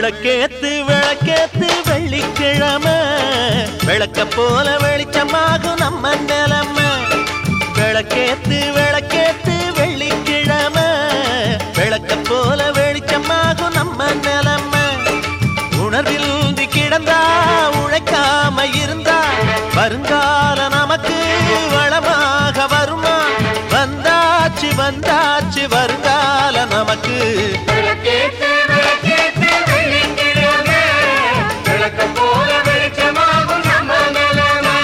விளக்கேத்து விளக்கேத்து வெள்ளிக்கிழமை விளக்க போல வெளிச்சமாகும் நம்ம நிலமை விளக்கேத்து விளக்கேத்து வெள்ளிக்கிழமை விளக்க போல வெளிச்சமாகும் நம்ம நிலமை உணர்வில் ஊந்தி கிடந்தா உழைக்காம இருந்தா வருங்கால நமக்கு வளமாக வருமா வந்தாச்சு வந்தாச்சு வருங்கால நமக்கு விளக்கேத்து விளக்கேத்து வெள்ளிக்கிழமை விளக்க போல வெளிச்சமாகும் நம்ம நிலமை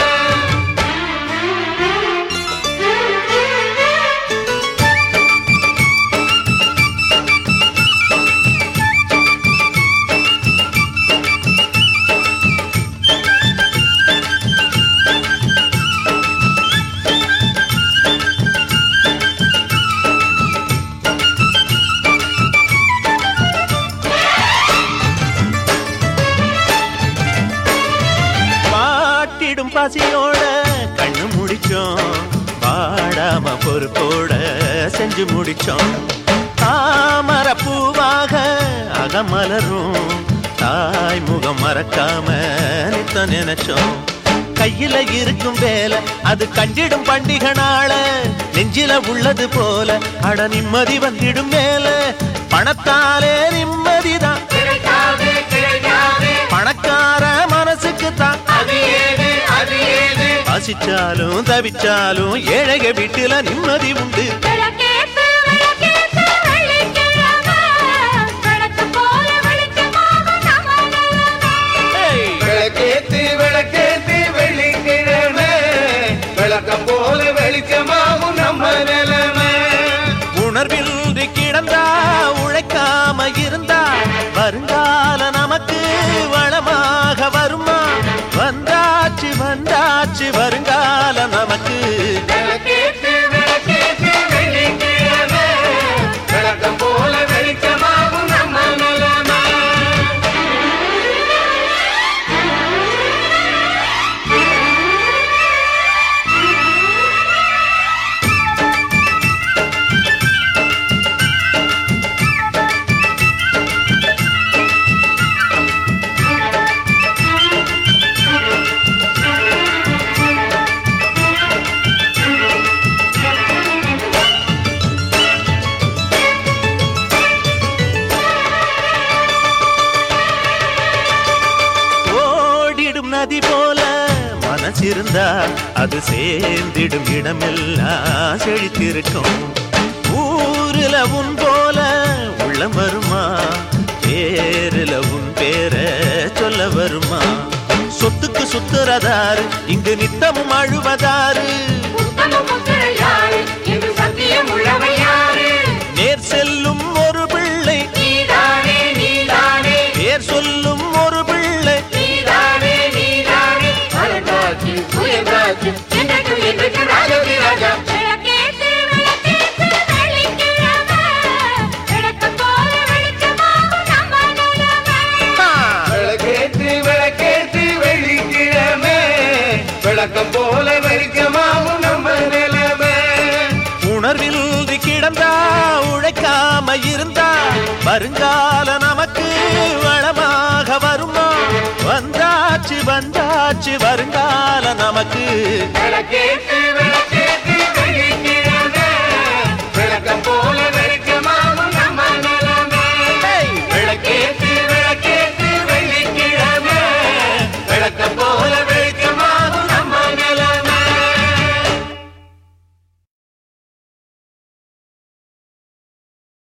பாட்டிடும் பசியோட கண்ணு முடிச்சோம் பாடாம பொறுப்போட செஞ்சு முடிச்சோம் தாமர பூவாக அகமலரும் தாய் முகம் மறக்காம நித்த நினைச்சோம் கையில இருக்கும் வேலை அது கண்டிடும் பண்டிகை நாள நெஞ்சில உள்ளது போல அட நிம்மதி வந்திடும் மேல பணத்தாலே நிம்மதிதான் கிடைக்காது கிடைக்காது பணக்கார மனசுக்கு தான் அது ஏது அது ஏது பசிச்சாலும் தவிச்சாலும் ஏழைக வீட்டுல நிம்மதி உண்டு விளக்கேத்து விளக்கேத்து வெள்ளிக்கிழமை விளக்கு போல வெளிச்சமாகும் நம்ம நிலமை ஏய்! விளக்கேத்து விளக்கேத்து வெள்ளிக்கிழமை விளக்க போல வெளிச்சமாகும் நம்ம நிலைமை உணர்வில் கிடந்தா உழைக்காம இருந்தா வருங்கால நமக்கு வளமாக வருமா வந்தாச்சு வந்தாச்சு வருங்கால நமக்கு விளக்கேத்து விளக்கேத்து வெள்ளிக்கிழமை விளக்க போல வெளிச்சமாகும் நம்ம நிலைமை ஓடிடும் நதி போல மனசிருந்தா அது சேர்ந்திடும் இடமெல்லாம் செழித்திருக்கும் ஊருல உன் போல உள்ளம் வருமா பேருல உன் பேர சொல்ல வருமா சொத்துக்கு சுத்துறதாரு இங்கு நித்தமும் அழுவதாரு உத்தம புத்திர யாரு என்று சத்தியம் உள்ளவை யாரு நேர் செல்லும் ஒரு பிள்ளை நீதானே நீதானே பேர் சொல்லும் ஒரு பிள்ளை நீதானே நீதானே அழகாச்சு சுயகாச்சு என்றைக்கு என்றைக்கு ராஜதி ராஜா விளக்கேத்து விளக்கேத்து வெள்ளிக்கிழமை விளக்கு போல வெளிச்சமாகும் நம்ம நிலமை ஆ! விளக்கேத்து விளக்கேத்து வெள்ளிக்கிழமை விளக்கம் போல வெளிச்சமாகும் நம்ம நிலைமை உணர்வில் கிடந்தா உழைக்காம இருந்தா வருங்கால நமக்கு வளமாக வருமா வந்தாச்சு வந்தாச்சு வருங்கால நமக்கு விளக்கேத்து